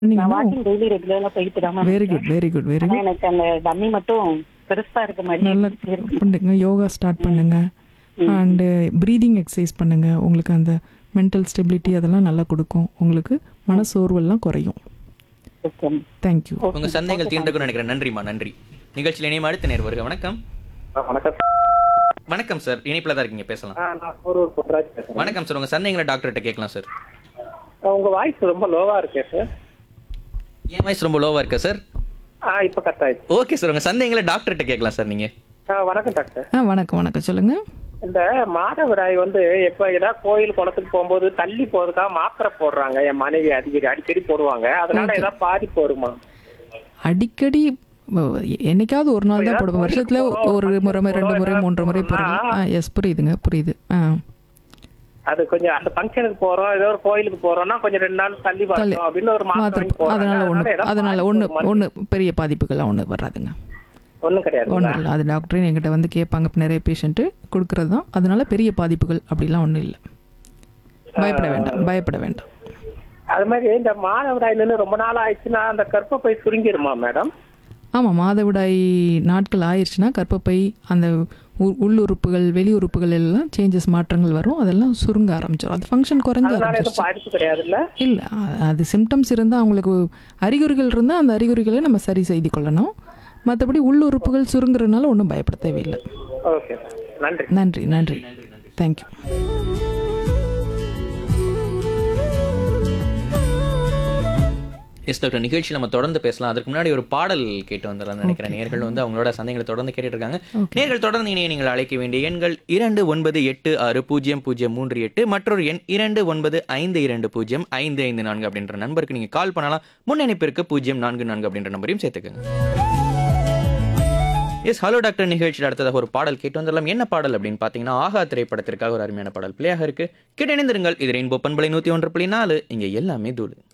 நான் பண்ணீங்கன்னா walking daily ரெகுலரா போயிட்டு தான் very good very good very ஆனா குட் எனக்கு அந்த டம்மி மட்டும் பெருசா இருக்க மாதிரி நல்லா இருக்கு பண்ணுங்க யோகா ஸ்டார்ட் பண்ணுங்க அண்டு ப்ரீதிங் எக்ஸசைஸ் பண்ணுங்க உங்களுக்கு அந்த மென்டல் ஸ்டெபிலிட்டி அதெல்லாம் நல்லா கொடுக்கும் உங்களுக்கு மனசோர்வெல்லாம் குறையும் ஓகே தேங்க்யூ உங்க சந்தேகங்கள் தீர்ந்துக்கும் நினைக்கிறேன் நன்றிம்மா நன்றி நிகழ்ச்சியில் இணையம் அடுத்த நேர் வருக வணக்கம் ஆ, வணக்கம் வணக்கம் சார் இணைப்பில் தான் இருக்கீங்க பேசலாம் ஆ, நான் ஒரு பொன்ராஜ் பேசுறேன் வணக்கம் சார் உங்க சந்தேகங்களை டாக்டர்கிட்ட கேட்கலாம் சார் ஆ, உங்க வாய்ஸ் ரொம்ப லோவா இருக்கே சார் என் வயசு ரொம்ப லோவா இருக்கா சார் ஆ இப்ப கட் ஆயிடுச்சு ஓகே சார் உங்க சந்தேகங்களை டாக்டர்கிட்ட கேட்கலாம் சார் நீங்க ஆ, வணக்கம் டாக்டர் ஆ வணக்கம் வணக்கம் சொல்லுங்க இந்த மாதவிடாய் வந்து எப்ப ஏதாவது கோயில் குளத்துக்கு போகும்போது தள்ளி போறதுக்காக மாத்திரை போடுறாங்க என் மனைவி அடிக்கடி அடிக்கடி போடுவாங்க அதனால ஏதாவது பாதிப்பு வருமா அடிக்கடி வ- என்னைக்காவது ஒரு நாள் தான் போடுவோம் வருஷத்துல ஒரு முறை ரெண்டு முறை மூன்று முறை போடுறோம் ஆ எஸ் புரியுதுங்க புரியுது ஆ அது கொஞ்சம் அந்த ஃபங்க்ஷனுக்கு போறோம் ஏதோ ஒரு கோயிலுக்கு போறோம்னா கொஞ்சம் ரெண்டு நாள் தள்ளி தள்ளி வரணும் அப்படின்னு ஒரு மாத்திரை மாத்திரை வாங்கி போடுறாங்க. அதனால ஒன்று ஏதாவது அதனால பாதிப்பு ஒன்று வருமா? ஒன்று பெரிய பாதிப்புகள்லாம் ஒன்று வராதுங்க ஒண்ணும் கிடையாது ஒன்றும் இல்லை அது டாக்டரே என்கிட்ட வந்து கேட்பாங்க இப்ப நிறைய பேஷண்ட்டு கொடுக்கறது தான் அதனால பெரிய பாதிப்புகள் அப்படிலாம் ஒன்றும் இல்லை பயப்பட வேண்டாம் பயப்பட வேண்டாம் அது மாதிரி இந்த மாதவிடாய் நின்று ரொம்ப நாள் ஆயிடுச்சுன்னா அந்த கர்ப்பப்பை சுருங்கிருமா மேடம் ஆமாம் மாதவிடாய் நாட்கள் ஆயிடுச்சுன்னா கர்ப்பப்பை அந்த உ- உள்ளுறுப்புகள் வெளி உறுப்புகள் எல்லாம் சேஞ்சஸ் மாற்றங்கள் வரும் அதெல்லாம் சுருங்க ஆரம்பிச்சிடும் அது ஃபங்க்ஷன் குறைஞ்ச அதனால எதுவும் ஆரம்பிச்சிருச்சு பாதிப்பு கிடையாதுல்ல இல்லை அது சிம்டம்ஸ் இருந்தால் அவங்களுக்கு அறிகுறிகள் இருந்தால் அந்த அறிகுறிகளை நம்ம சரி செய்து கொள்ளணும் மற்றபடி உள்ளுறுப்புகள் சுருங்குறதுனால ஒன்றும் பயப்பட தேவையில்லை ஓகே நன்றி நன்றி நன்றி தேங்க்யூ எஸ் டாக்டர் நிகழ்ச்சி நம்ம தொடர்ந்து பேசலாம் அதுக்கு முன்னாடி ஒரு பாடல் கேட்டு வந்துடலாம்னு நினைக்கிறேன் நேர்கள் வந்து அவங்களோட சந்தேகங்களை தொடர்ந்து கேட்டுட்டு இருக்காங்க நேர்கள் தொடர்ந்து இணைய நீங்கள் அழைக்க வேண்டிய எண்கள் இரண்டு ஒன்பது எட்டு ஆறு பூஜ்ஜியம் பூஜ்ஜியம் மூன்று எட்டு மற்றொரு எண் இரண்டு ஒன்பது ஐந்து இரண்டு பூஜ்ஜியம் ஐந்து ஐந்து நான்கு அப்படின்ற நம்பருக்கு நீங்க கால் பண்ணலாம் முன்னிணைப்பிற்கு பூஜ்ஜியம் நான்கு நான்கு அப்படின்ற நம்பரையும் சேர்த்துக்கோங்க எஸ் ஹலோ டாக்டர் நிகழ்ச்சியில் அடுத்ததாக ஒரு பாடல் கேட்டு வந்துடலாம் என்ன பாடல் அப்படின்னு பார்த்தீங்கன்னா ஆகா திரைப்படத்திற்காக ஒரு அருமையான பாடல் பிள்ளையாக இருக்கு கேட்டு இணைந்திருங்கள் இது ரெயின்போ பண்பலை நூற்றி ஒன்று புள்ளி நாலு இங்கே எல்லாமே தூளு